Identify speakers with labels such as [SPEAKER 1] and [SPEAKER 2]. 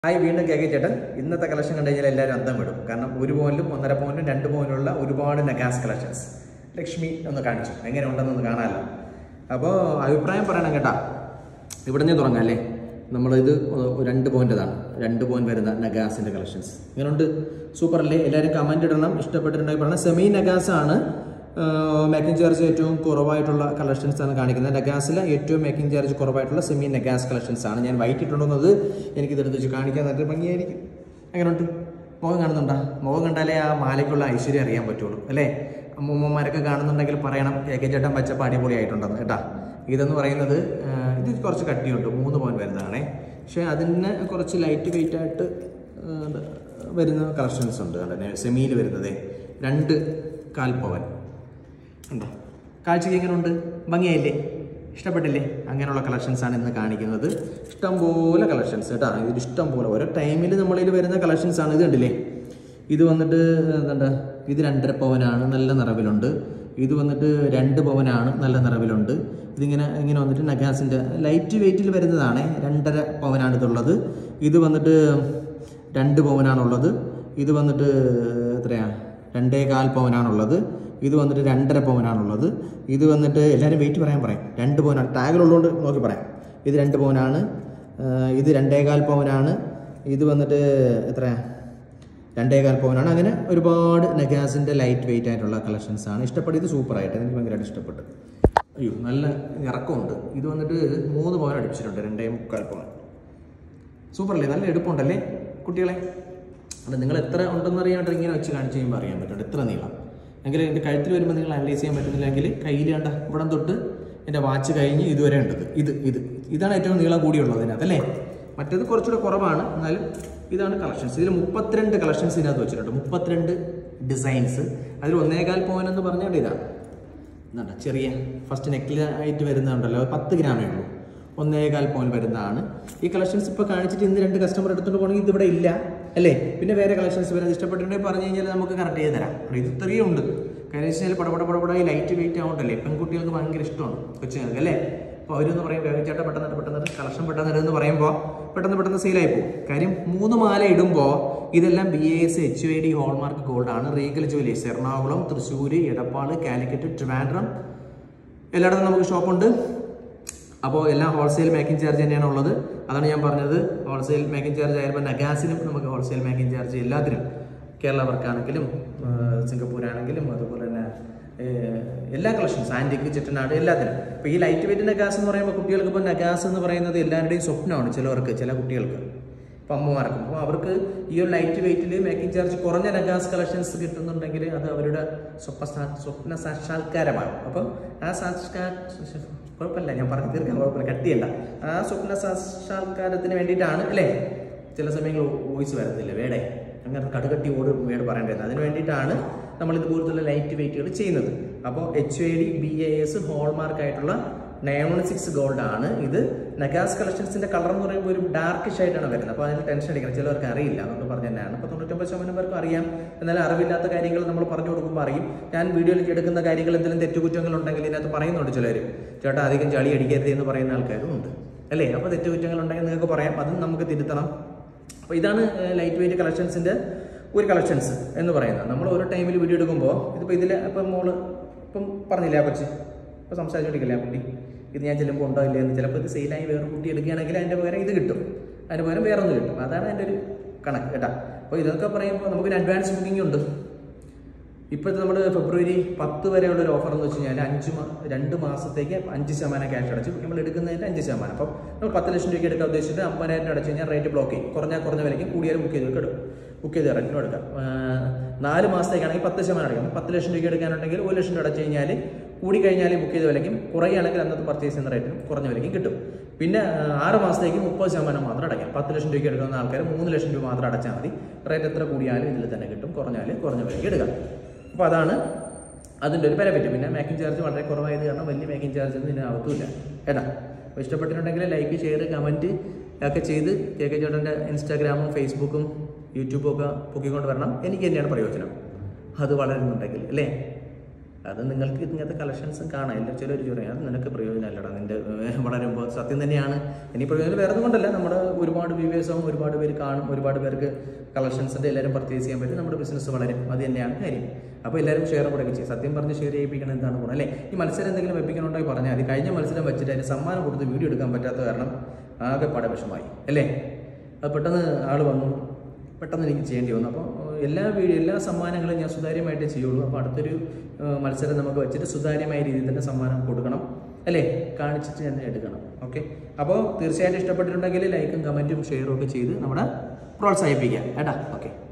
[SPEAKER 1] hi വീണ്ടും K K ചേട്ടൻ ഇന്നത്തെ കളക്ഷൻ കണ്ടു കഴിഞ്ഞാൽ എല്ലാവരും അന്തം വിടും കാരണം ഒരു പോയിന്റും ഒന്നര പോയിന്റും രണ്ട് പോയിന്റുള്ള ഒരുപാട് നഗാസ് കളക്ഷൻസ് ലക്ഷ്മി ഒന്ന് കാണിച്ചു എങ്ങനെ ഉണ്ടെന്നൊന്ന് കാണാമല്ലോ അപ്പോൾ അഭിപ്രായം പറയണം കേട്ടാ ഇവിടെ നിന്ന് തുടങ്ങാം അല്ലേ നമ്മളിത് രണ്ട് പോയിന്റ് ഇതാണ് രണ്ട് പോയിന്റ് വരുന്ന നഗാസിൻ്റെ കളക്ഷൻസ് ഇങ്ങനെയുണ്ട് സൂപ്പർ അല്ലേ എല്ലാവരും കമൻറ്റ് ഇടണം ഇഷ്ടപ്പെട്ടിട്ടുണ്ടെങ്കിൽ പറയണം സെമി നഗാസ് ആണ് മേക്കിംഗ് ചാർജ് ഏറ്റവും കുറവായിട്ടുള്ള കളക്ഷൻസ് ആണ് കാണിക്കുന്നത് നഗാസിലെ ഏറ്റവും മേക്കിംഗ് ചാർജ് കുറവായിട്ടുള്ള സെമി നഗാസ് കളക്ഷൻസ് ആണ് ഞാൻ വൈറ്റ് ഇട്ടുണ്ടെന്നത് എനിക്ക് ഇതെടുത്ത് വെച്ച് കാണിക്കാൻ നല്ല ഭംഗിയായിരിക്കും എങ്ങനെയുണ്ട് മുഖം കാണുന്നുണ്ടോ മുഖം കണ്ടാലേ ആ മാലയ്ക്കുള്ള ഐശ്വര്യം അറിയാൻ പറ്റുള്ളൂ അല്ലേ അമ്മൂമ്മമാരൊക്കെ കാണുന്നുണ്ടെങ്കിൽ പറയണം കെ കെ ചേട്ടൻ പച്ചപ്പ് അടിപൊളിയായിട്ടുണ്ടെന്ന് കേട്ടാ ഇതെന്ന് പറയുന്നത് ആ, ഇത് കുറച്ച് കട്ടിയുണ്ട് മൂന്ന് പോയിന്റ് വരുന്നതാണേ പക്ഷേ അതിന് കുറച്ച് ലൈറ്റ് വെയിറ്റ് ആയിട്ട് ആ, വരുന്ന കളക്ഷൻസ് ഉണ്ട് കണ്ടേ സെമിയിൽ വരുന്നത് രണ്ട് കാൽ പവൻ ഉണ്ടോ കാഴ്ചയ്ക്ക് എങ്ങനെയുണ്ട് ഭംഗിയായില്ലേ ഇഷ്ടപ്പെട്ടില്ലേ അങ്ങനെയുള്ള കളക്ഷൻസ് ആണ് ഇന്ന് കാണിക്കുന്നത് ഇഷ്ടംപോലെ കളക്ഷൻസ് കേട്ടോ ഇത് ഇഷ്ടംപോലെ ഓരോ ടൈമിൽ നമ്മളിൽ വരുന്ന കളക്ഷൻസ് ആണ് ഇത് കണ്ടില്ലേ ഇത് വന്നിട്ട് എന്താ ഇത് രണ്ടര പവനാണ് നല്ല നിറവിലുണ്ട് ഇത് വന്നിട്ട് രണ്ട് പവനാണ് നല്ല നിറവിലുണ്ട് ഇതിങ്ങനെ ഇങ്ങനെ വന്നിട്ട് നഗാസിൻ്റെ ലൈറ്റ് വെയിറ്റിൽ വരുന്നതാണ് രണ്ടര പവനാണ് ഇതുള്ളത് ഇത് വന്നിട്ട് രണ്ട് പവനാണുള്ളത് ഇത് വന്നിട്ട് എത്രയാ രണ്ടേ കാൽ പവനാണുള്ളത് ഇത് വന്നിട്ട് രണ്ടര പവനാണുള്ളത് ഇത് വന്നിട്ട് എല്ലാവരും വെയിറ്റ് പറയാൻ പറയും രണ്ട് പവനാണ് ടാഗിലുള്ളതുകൊണ്ട് നോക്കി പറയാം ഇത് രണ്ട് പവനാണ് ആ, ഇത് രണ്ടേകാൽ പവനാണ് ഇത് വന്നിട്ട് എത്രയാ രണ്ടേകാൽ പവനാണ് അങ്ങനെ ഒരുപാട് നഗാസിൻ്റെ ലൈറ്റ് വെയിറ്റ് ആയിട്ടുള്ള കളക്ഷൻസ് ആണ് ഇഷ്ടപ്പെട്ടത് സൂപ്പറായിട്ട് എനിക്ക് ഭയങ്കരമായിട്ട് ഇഷ്ടപ്പെട്ടു അയ്യോ നല്ല ഇറക്കമുണ്ട് ഇത് വന്നിട്ട് മൂന്ന് പവൻ അടിച്ചിട്ടുണ്ട് രണ്ടേ മുക്കാൽ പവൻ സൂപ്പർ അല്ലേ നല്ല എടുപ്പുണ്ടല്ലേ കുട്ടികളെ അല്ല നിങ്ങൾ എത്ര ഉണ്ടെന്ന് അറിയാണ്ട് ഇങ്ങനെ വെച്ച് കാണിച്ച് കഴിയുമ്പോൾ അറിയാൻ പറ്റും എത്ര നീളം എങ്കിൽ എൻ്റെ കഴുത്തിൽ വരുമ്പോൾ നിങ്ങൾ അനലൈസ് ചെയ്യാൻ പറ്റുന്നില്ലെങ്കിൽ കയ്യിൽ കണ്ട ഇവിടം തൊട്ട് എൻ്റെ വാച്ച് കഴിഞ്ഞ് ഇതുവരെ ഉണ്ടത് ഇത് ഇത് ഇതാണ് ഏറ്റവും നീളം കൂടിയുള്ളത് ഇതിനകത്ത് അല്ലേ മറ്റേത് കുറച്ചുകൂടെ കുറവാണ് എന്നാലും ഇതാണ് കളക്ഷൻസ് ഇതിൽ മുപ്പത്തിരണ്ട് കളക്ഷൻസ് ഇതിനകത്ത് വെച്ചിട്ടുണ്ട് മുപ്പത്തിരണ്ട് ഡിസൈൻസ് അതിൽ ഒന്നേകാൽ പോയിന്റ് എന്ന് പറഞ്ഞാൽ ഇതാണ് എന്താ ചെറിയ ഫസ്റ്റ് നെക്കിലായിട്ട് വരുന്നുണ്ടല്ലോ പത്ത് ഗ്രാമേ ഉള്ളൂ ഒന്നേകാൽ പോയിൻ വരുന്നതാണ് ഈ കളക്ഷൻസ് ഇപ്പോൾ കാണിച്ചിട്ട് ഇന്ന് രണ്ട് കസ്റ്റമർ എടുത്തുകൊണ്ട് പോകണമെങ്കിൽ ഇതിവിടെ ഇല്ല അല്ലേ പിന്നെ വേറെ കളക്ഷൻസ് വരുന്നത് ഇഷ്ടപ്പെട്ടിട്ടുണ്ടെങ്കിൽ പറഞ്ഞു കഴിഞ്ഞാൽ നമുക്ക് കറക്റ്റ് ചെയ്ത് തരാം അപ്പോൾ ഇത് ഇത്രയും ഉണ്ട് കാര്യം വെച്ച് കഴിഞ്ഞാൽ പടപട പടപട ഈ ലൈറ്റ് വെയിറ്റ് ആവുണ്ടല്ലേ പെൺകുട്ടികൾക്ക് ഭയങ്കര ഇഷ്ടമാണ് കൊച്ചുങ്ങൾക്ക് അല്ലേ അപ്പോൾ അവരൊന്ന് പറയും ചേട്ടാ പെട്ടെന്ന് പെട്ടെന്ന് കളക്ഷൻ പെട്ടെന്ന് ഇടുമെന്ന് പറയുമ്പോൾ പെട്ടെന്ന് പെട്ടെന്ന് സെയിലായി പോകും കാര്യം മൂന്ന് മാല ഇടുമ്പോൾ ഇതെല്ലാം B A S H I D hallmark gold ആണ് റീഗൽ ജുവലേഴ്സ് എറണാകുളം തൃശ്ശൂർ എടപ്പാൾ കാലിക്കറ്റ് ട്രിവാൻഡ്രം എല്ലായിടത്തും നമുക്ക് ഷോപ്പുണ്ട് അപ്പോൾ എല്ലാം ഹോൾസെയിൽ മേക്കിംഗ് ചാർജ് തന്നെയാണ് ഉള്ളത് അതാണ് ഞാൻ പറഞ്ഞത് ഹോൾസെയിൽ മേക്കിംഗ് ചാർജ് ആയിരുമ്പോൾ നഗാസിനും നമുക്ക് ഹോൾസെയിൽ മേക്കിംഗ് ചാർജ് എല്ലാത്തിനും കേരള വർക്കാണെങ്കിലും സിംഗപ്പൂർ ആണെങ്കിലും അതുപോലെ തന്നെ ഏഹ്, എല്ലാ കളക്ഷൻസ് ആൻറ്റിക്ക് ചെറ്റനാട് എല്ലാത്തിനും ഇപ്പോൾ ഈ ലൈറ്റ് വെയിറ്റ് നഗാസ് എന്ന് പറയുമ്പോൾ കുട്ടികൾക്ക് ഇപ്പോൾ നഗാസ് എന്ന് പറയുന്നത് എല്ലാവരുടെയും സ്വപ്നമാണ് ചിലവർക്ക് ചില കുട്ടികൾക്ക് ഇപ്പം അമ്മമാർക്കും അപ്പോൾ അവർക്ക് ഈ ഒരു ലൈറ്റ് വെയിറ്റിൽ മേക്കിംഗ് ചാർജ് കുറഞ്ഞ നഗാസ് കളക്ഷൻസ് കിട്ടുന്നുണ്ടെങ്കിൽ അത് അവരുടെ സ്വപ്ന സാ- സ്വപ്ന സാക്ഷാത്കാരമാകും അപ്പം ആ സാക്ഷാത്കാര കുഴപ്പമില്ല ഞാൻ പറഞ്ഞു തീർക്കാൻ കുഴപ്പമില്ല കട്ട് ചെയ്യണ്ട ആ സ്വപ്ന സാക്ഷാത്കാരത്തിന് വേണ്ടിയിട്ടാണ് അല്ലേ ചില സമയങ്ങളിൽ വോയിസ് വരത്തില്ല വേടേ അങ്ങനെ കടുകട്ടി ഓട് വേട് പറയേണ്ടത് അതിന് വേണ്ടിയിട്ടാണ് നമ്മൾ ഇതുപോലത്തുള്ള ലൈറ്റ് വെയിറ്റുകൾ ചെയ്യുന്നത് അപ്പോൾ H I D B A S hallmark ആയിട്ടുള്ള നയൻ വൺ സിക്സ് ഗോൾഡ് ആണ് ഇത് നഗാസ് കളക്ഷൻസിന്റെ കളർ എന്ന് പറയുമ്പോൾ ഒരു ഡാർക്ക് ഷെയ്ഡാണ് വരുന്നത് അപ്പോൾ അതിന് ടെൻഷൻ അടിക്കണം ചിലവർക്ക് അറിയില്ല അതുകൊണ്ട് പറഞ്ഞു തന്നെയാണ് അപ്പോൾ തൊണ്ണൂറ്റൊമ്പത് ശതമാനം പേർക്കും അറിയാം എന്നാലും അറിവില്ലാത്ത കാര്യങ്ങൾ നമ്മൾ പറഞ്ഞു കൊടുക്കുമ്പോൾ അറിയും ഞാൻ വീഡിയോയിൽ എടുക്കുന്ന കാര്യങ്ങൾ എന്തെങ്കിലും തെറ്റുകുറ്റങ്ങൾ ഉണ്ടെങ്കിൽ ഇതിനകത്ത് പറയുന്നുണ്ട് ചിലർ ചേട്ടാ അധികം ചളി അടിക്കരുത് എന്ന് പറയുന്ന ആൾക്കാരും ഉണ്ട് അല്ലേ അപ്പോൾ തെറ്റുകുറ്റങ്ങൾ ഉണ്ടെങ്കിൽ നിങ്ങൾക്ക് പറയാം അതും നമുക്ക് തിരുത്തണം അപ്പോൾ ഇതാണ് ലൈറ്റ് വെയിറ്റ് കളക്ഷൻസിൻ്റെ ഒരു കളക്ഷൻസ് എന്ന് പറയുന്നത് നമ്മൾ ഓരോ ടൈമിൽ വീഡിയോ എടുക്കുമ്പോൾ ഇതിപ്പോൾ ഇതിൽ ഇപ്പം മോള് ഇപ്പം പറഞ്ഞില്ലേ ആ കൊച്ച് ഇപ്പോൾ സംസാരിച്ചോണ്ടിരിക്കില്ലേ ആ കുട്ടി ഇത് ഞാൻ ചെല്ലുമ്പോൾ ഉണ്ടോ ഇല്ലേ എന്ന് ചിലപ്പോൾ ഇത് സെയിലായി വേറെ കുട്ടി എടുക്കുകയാണെങ്കിൽ അതിൻ്റെ പകരം ഇത് കിട്ടും അതിന് പകരം വേറെ ഒന്ന് കിട്ടും അതാണ് എൻ്റെ ഒരു കണക്ക് കേട്ടാ അപ്പോൾ ഇതൊക്കെ പറയുമ്പോൾ നമുക്കൊരു അഡ്വാൻസ് ബുക്കിംഗ് ഉണ്ട് ഇപ്പോഴത്തെ നമ്മൾ ഫെബ്രുവരി പത്ത് വരെയുള്ള ഒരു ഓഫർ എന്ന് വെച്ച് കഴിഞ്ഞാൽ അഞ്ച് മാ രണ്ട് മാസത്തേക്ക് അഞ്ച് ശതമാനം ക്യാഷ് അടച്ച് നമ്മൾ എടുക്കുന്നതിൻ്റെ അഞ്ച് ശതമാനം അപ്പം നമ്മൾ പത്ത് ലക്ഷം രൂപയ്ക്ക് എടുക്കാൻ ഉദ്ദേശിച്ചിട്ട് അമ്പതിനായിരം രൂപ അടച്ച് കഴിഞ്ഞാൽ റേറ്റ് ബ്ലോക്ക് ചെയ്യും കുറഞ്ഞ കുറഞ്ഞ വിലയ്ക്ക് കൂടിയാലും ബുക്ക് ചെയ്ത് എടുക്കും ബുക്ക് ചെയ്ത് റേറ്റിനും എടുക്കാം ആ, നാല് മാസത്തേക്കാണെങ്കിൽ പത്ത് ശതമാനം അടയ്ക്കാം പത്ത് ലക്ഷം രൂപയ്ക്ക് എടുക്കാനുണ്ടെങ്കിൽ ഒരു ലക്ഷം രൂപ അടച്ച് കഴിഞ്ഞാൽ കൂടി കഴിഞ്ഞാൽ ബുക്ക് ചെയ്ത വിലയ്ക്കും കുറയുകയാണെങ്കിൽ അന്നത്തെ പർച്ചേസ് ചെയ്യുന്ന റേറ്റിനും കുറഞ്ഞ വിലയ്ക്കും കിട്ടും പിന്നെ ആ, ആറ് മാസത്തേക്ക് മുപ്പത് ശതമാനം മാത്രം അടയ്ക്കാം പത്ത് ലക്ഷം രൂപയ്ക്ക് എടുക്കുന്ന ആൾക്കാർ മൂന്ന് ലക്ഷം രൂപ മാത്രം അടച്ചാൽ മതി റേറ്റ് എത്ര കൂടിയാലും ഇതിൽ തന്നെ കിട്ടും കുറഞ്ഞാലും കുറഞ്ഞ വിലയ്ക്ക് എടുക്കാം അപ്പോൾ അതാണ് അതിൻ്റെ ഒരു ബെനിഫിറ്റ് പിന്നെ മേക്കിംഗ് ചാർജ് വളരെ കുറവായത് കാരണം വലിയ മേക്കിംഗ് ചാർജ് ഒന്നും ഇതിനകത്തുമില്ല കേട്ടാ അപ്പോൾ ഇഷ്ടപ്പെട്ടിട്ടുണ്ടെങ്കിൽ ലൈക്ക് ഷെയർ കമൻറ്റ് ഒക്കെ ചെയ്ത് കെ കെ ചേട്ടൻ്റെ ഇൻസ്റ്റാഗ്രാമും ഫേസ്ബുക്കും യൂട്യൂബും ഒക്കെ പൊക്കിക്കൊണ്ട് വരണം എനിക്ക് തന്നെയാണ് പ്രയോജനം അത് വളരുന്നുണ്ടെങ്കിൽ അല്ലേ അത് നിങ്ങൾക്ക് ഇങ്ങനത്തെ കളക്ഷൻസും കാണാം എല്ലാ ചിലർ പറയും അത് നിനക്ക് പ്രയോജനമല്ലടാ നിന്റെ ഏഹ്, വളരുമ്പോൾ സത്യം തന്നെയാണ് ഇനി പ്രയോജനം വേറെ ഒന്നും കൊണ്ടല്ല നമ്മുടെ ഒരുപാട് വ്യൂവേഴ്സും ഒരുപാട് പേര് കാണും ഒരുപാട് പേർക്ക് കളക്ഷൻസിൻ്റെ എല്ലാവരും പർച്ചേസ് ചെയ്യാൻ പറ്റും നമ്മുടെ ബിസിനസ് വളരും അത് തന്നെയാണ് കാര്യം അപ്പോൾ എല്ലാവരും ഷെയർ കൂടെ ചെയ്യും സത്യം പറഞ്ഞ് ഷെയർ ചെയ്യിപ്പിക്കണം എന്താണ് ഗുണം അല്ലേ ഈ മത്സരം എന്തെങ്കിലും വെപ്പിക്കണമെങ്കിൽ പറഞ്ഞാൽ മതി കഴിഞ്ഞ മത്സരം വെച്ചിട്ട് അതിന് സമ്മാനം കൊടുത്ത് വീഡിയോ എടുക്കാൻ പറ്റാത്ത കാരണം ആകെ പടവിഷമായി അല്ലേ അത് പെട്ടെന്ന് ആൾ വന്നു പെട്ടെന്ന് എനിക്ക് ചെയ്യേണ്ടി വന്നു അപ്പോൾ എല്ലാ വീഡിയോ എല്ലാ സമ്മാനങ്ങളും ഞാൻ സുതാര്യമായിട്ടേ ചെയ്യുള്ളൂ അപ്പോൾ അടുത്തൊരു ഏഹ്, മത്സരം നമുക്ക് വെച്ചിട്ട് സുതാര്യമായ രീതിയിൽ തന്നെ സമ്മാനം കൊടുക്കണം അല്ലേ കാണിച്ചിട്ട് തന്നെ എടുക്കണം ഓക്കെ അപ്പോൾ തീർച്ചയായിട്ടും ഇഷ്ടപ്പെട്ടിട്ടുണ്ടെങ്കിൽ ലൈക്കും കമൻറ്റും ഷെയറും ഒക്കെ ചെയ്ത് നമ്മുടെ പ്രോത്സാഹിപ്പിക്കാം കേട്ടാ ഓക്കെ